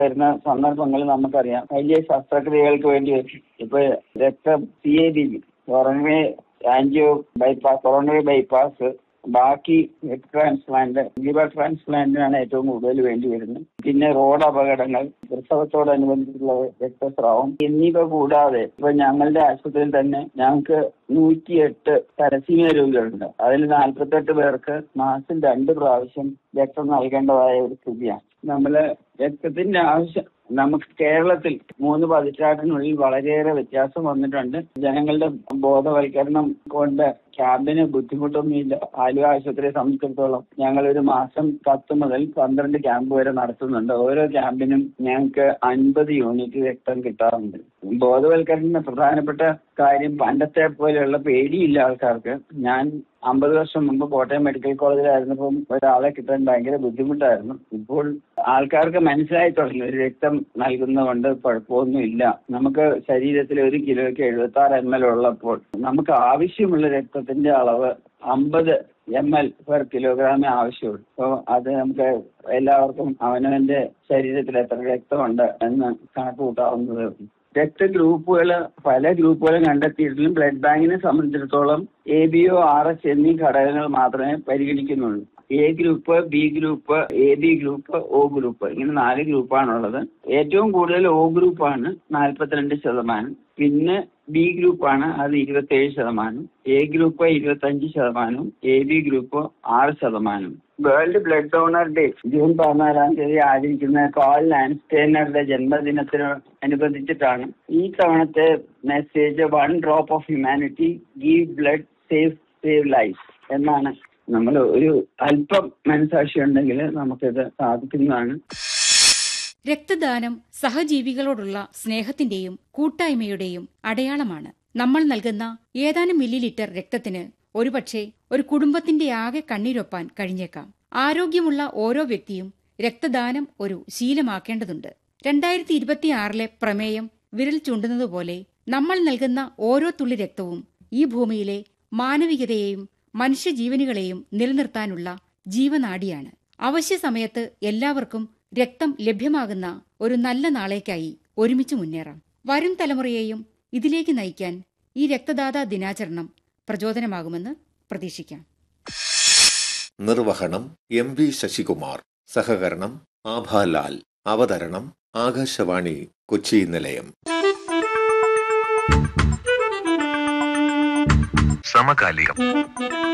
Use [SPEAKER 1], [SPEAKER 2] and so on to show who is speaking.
[SPEAKER 1] വരുന്ന സന്ദർഭങ്ങൾ നമുക്കറിയാം വലിയ ശസ്ത്രക്രിയകൾക്ക് വേണ്ടി വരും ഇപ്പൊ രക്തം C A B coronary angio bypass coronary bypass ബാക്കി ട്രാൻസ്പ്ലാന്റ് ലിവർ ട്രാൻസ്പ്ലാന്റിനാണ് ഏറ്റവും കൂടുതൽ വേണ്ടി വരുന്നത് പിന്നെ റോഡ് അപകടങ്ങൾ പ്രസവത്തോടനുബന്ധിച്ചുള്ള രക്തസ്രാവം എന്നിവ കൂടാതെ ഇപ്പൊ ഞങ്ങളുടെ ആശുപത്രിയിൽ തന്നെ ഞങ്ങൾക്ക് നൂറ്റിയെട്ട് തലസീമിയ രോഗികളുണ്ട് അതിൽ നാൽപ്പത്തെട്ട് പേർക്ക് മാസം രണ്ട് പ്രാവശ്യം രക്തം നൽകേണ്ടതായ ഒരു സ്ഥിതിയാണ് നമ്മള് രക്തത്തിന്റെ ആവശ്യം നമുക്ക് കേരളത്തിൽ മൂന്ന് പതിറ്റാണ്ടിനുള്ളിൽ വളരെയേറെ വ്യത്യാസം വന്നിട്ടുണ്ട് ജനങ്ങളുടെ ബോധവൽക്കരണം കൊണ്ട് ക്യാമ്പിന് ബുദ്ധിമുട്ടൊന്നുമില്ല ആലുവ ആശുപത്രിയെ സംബന്ധിച്ചിടത്തോളം ഞങ്ങൾ ഒരു മാസം പത്ത് മുതൽ പന്ത്രണ്ട് ക്യാമ്പ് വരെ നടത്തുന്നുണ്ട് ഓരോ ക്യാമ്പിനും ഞങ്ങൾക്ക് അൻപത് യൂണിറ്റ് രക്തം കിട്ടാറുണ്ട് ബോധവൽക്കരണത്തിന്റെ പ്രധാനപ്പെട്ട കാര്യം പണ്ടത്തെ പോലെയുള്ള പേടിയില്ല ആൾക്കാർക്ക് ഞാൻ അമ്പത് വർഷം മുമ്പ് കോട്ടയം മെഡിക്കൽ കോളേജിലായിരുന്നപ്പം ഒരാളെ കിട്ടാൻ ഭയങ്കര ബുദ്ധിമുട്ടായിരുന്നു ഇപ്പോൾ ആൾക്കാർക്ക് മനസ്സിലായി തുടങ്ങി ഒരു രക്തം നൽകുന്നതുകൊണ്ട് കുഴപ്പമൊന്നുമില്ല നമുക്ക് ശരീരത്തിൽ ഒരു കിലോയ്ക്ക് എഴുപത്തി ആറ് എം എൽ ഉള്ളപ്പോൾ നമുക്ക് ആവശ്യമുള്ള രക്തത്തിന്റെ അളവ് അമ്പത് എം എൽ പെർ കിലോഗ്രാമേ ആവശ്യമുള്ളൂ അപ്പോൾ അത് നമുക്ക് എല്ലാവർക്കും അവനവന്റെ ശരീരത്തിൽ എത്ര രക്തമുണ്ട് എന്ന് കണക്ക് കൂട്ടാവുന്നതേ ഉള്ളൂ രക്തഗ്രൂപ്പുകൾ പല ഗ്രൂപ്പുകളും കണ്ടെത്തിയിട്ടും ബ്ലഡ് ബാങ്കിനെ സംബന്ധിച്ചിടത്തോളം A B O R S എന്നീ ഘടകങ്ങൾ മാത്രമേ പരിഗണിക്കുന്നുള്ളൂ A group B group A B group O group ഇങ്ങനെ നാല് ഗ്രൂപ്പാണുള്ളത് ഏറ്റവും കൂടുതൽ ഒ ഗ്രൂപ്പാണ് നാൽപ്പത്തിരണ്ട് ശതമാനം പിന്നെ ബി ഗ്രൂപ്പാണ് അത് ഇരുപത്തേഴ് ശതമാനം എ ഗ്രൂപ്പ് ഇരുപത്തഞ്ച് ശതമാനവും എ ബി ഗ്രൂപ്പ് ആറ് ശതമാനം world blood donor day June പതിനാലാം തീയതി ആചരിക്കുന്ന കോൾ ലാൻസ്റ്റേനറുടെ ജന്മദിനത്തിന് അനുബന്ധിച്ചിട്ടാണ് ഈ തവണത്തെ message one drop of humanity give blood save save life എന്നാണ് നമ്മൾ ഒരു അല്പം മനസാക്ഷി ഉണ്ടെങ്കിൽ നമുക്കിത് സാധിക്കുന്നതാണ്
[SPEAKER 2] രക്തദാനം സഹജീവികളോടുള്ള സ്നേഹത്തിന്റെയും കൂട്ടായ്മയുടെയും അടയാളമാണ് നമ്മൾ നൽകുന്ന ഏതാനും മില്ലി ലിറ്റർ രക്തത്തിന് ഒരുപക്ഷെ ഒരു കുടുംബത്തിന്റെ ആകെ കണ്ണീരൊപ്പാൻ കഴിഞ്ഞേക്കാം ആരോഗ്യമുള്ള ഓരോ വ്യക്തിയും രക്തദാനം ഒരു ശീലമാക്കേണ്ടതുണ്ട് രണ്ടായിരത്തി ഇരുപത്തിയാറിലെ പ്രമേയം വിരൽ ചൂണ്ടുന്നതുപോലെ നമ്മൾ നൽകുന്ന ഓരോ തുള്ളി രക്തവും ഈ ഭൂമിയിലെ മാനവികതയെയും മനുഷ്യജീവനുകളെയും നിലനിർത്താനുള്ള ജീവനാഡിയാണ് അവശ്യ സമയത്ത് എല്ലാവർക്കും രക്തം ലഭ്യമാകുന്ന ഒരു നല്ല നാളേക്കായി ഒരുമിച്ച് മുന്നേറാം വരും തലമുറയെയും ഇതിലേക്ക് നയിക്കാൻ ഈ രക്തദാതാ ദിനാചരണം പ്രചോദനമാകുമെന്ന് പ്രതീക്ഷിക്കാം
[SPEAKER 3] നിർവഹണം എം വി ശശികുമാർ സഹകരണം ആഭാലാൽ അവതരണം ആകാശവാണി കൊച്ചി നിലയം
[SPEAKER 4] സമകാലികം